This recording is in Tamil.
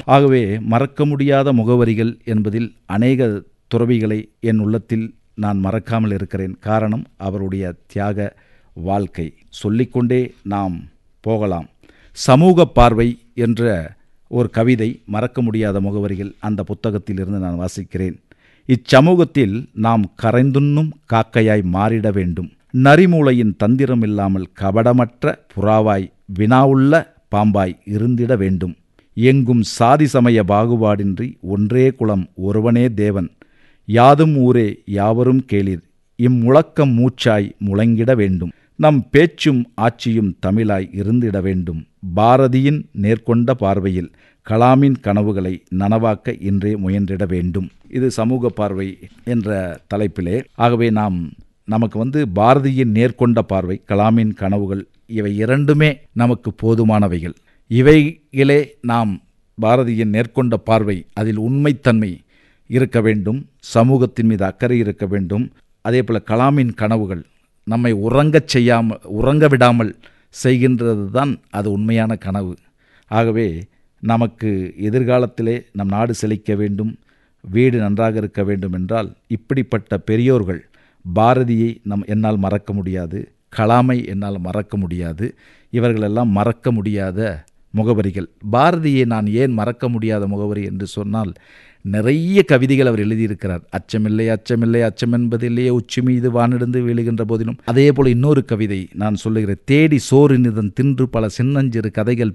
ஆகவே மறக்க முடியாத முகவரிகள் என்பதில் அநேக துறவிகளை என் உள்ளத்தில் நான் மறக்காமல் இருக்கிறேன் காரணம் அவருடைய தியாக வாழ்க்கை சொல்லிக்கொண்டே நாம் போகலாம் சமூக பார்வை என்ற ஒரு கவிதை மறக்க முடியாத முகவரிகள் அந்த புத்தகத்திலிருந்து நான் வாசிக்கிறேன் இச்சமூகத்தில் நாம் கரைந்துண்ணும் காக்கையாய் மாறிட வேண்டும் நரிமூளையின் தந்திரம் இல்லாமல் கபடமற்ற புறாவாய் வினாவுள்ள பாம்பாய் இருந்திட வேண்டும் எங்கும் சாதி சமய பாகுபாடின்றி ஒன்றே குலம் ஒருவனே தேவன் யாதும் ஊரே யாவரும் கேளிர் இம்முழக்கம் மூச்சாய் முழங்கிட வேண்டும் நம் பேச்சும் ஆட்சியும் தமிழாய் இருந்திட வேண்டும் பாரதியின் நேர்கொண்ட பார்வையில் கலாமின் கனவுகளை நனவாக்க இன்றே முயன்றிட வேண்டும் இது சமூக பார்வை என்ற தலைப்பிலே ஆகவே நாம் நமக்கு வந்து பாரதியின் நேர்கொண்ட பார்வை கலாமின் கனவுகள் இவை இரண்டுமே நமக்கு போதுமானவைகள் இவைகளே நாம் பாரதியின் நேர்கொண்ட பார்வை அதில் உண்மைத்தன்மை இருக்க வேண்டும் சமூகத்தின் மீது அக்கறை இருக்க வேண்டும் அதே போல் கலாமின் கனவுகள் நம்மை உறங்கச் செய்யாமல் உறங்க விடாமல் செய்கின்றது தான் அது உண்மையான கனவு ஆகவே நமக்கு எதிர்காலத்திலே நம் நாடு செழிக்க வேண்டும் வீடு நன்றாக இருக்க வேண்டும் என்றால் இப்படிப்பட்ட பெரியோர்கள் பாரதியை நம் என்னால் மறக்க முடியாது கலாமை என்னால் மறக்க முடியாது இவர்களெல்லாம் மறக்க முடியாத முகவரிகள் பாரதியை நான் ஏன் மறக்க முடியாத முகவரி என்று சொன்னால் நிறைய கவிதைகள் அவர் எழுதியிருக்கிறார் அச்சமில்லை அச்சமில்லை அச்சம் என்பதிலேயே உச்சி மீது வானிடந்து வீழுகின்ற போதிலும் அதே போல இன்னொரு கவிதை நான் சொல்லுகிறேன் தேடி சோறு நிதன் தின்று பல சின்னஞ்சிறு கதைகள்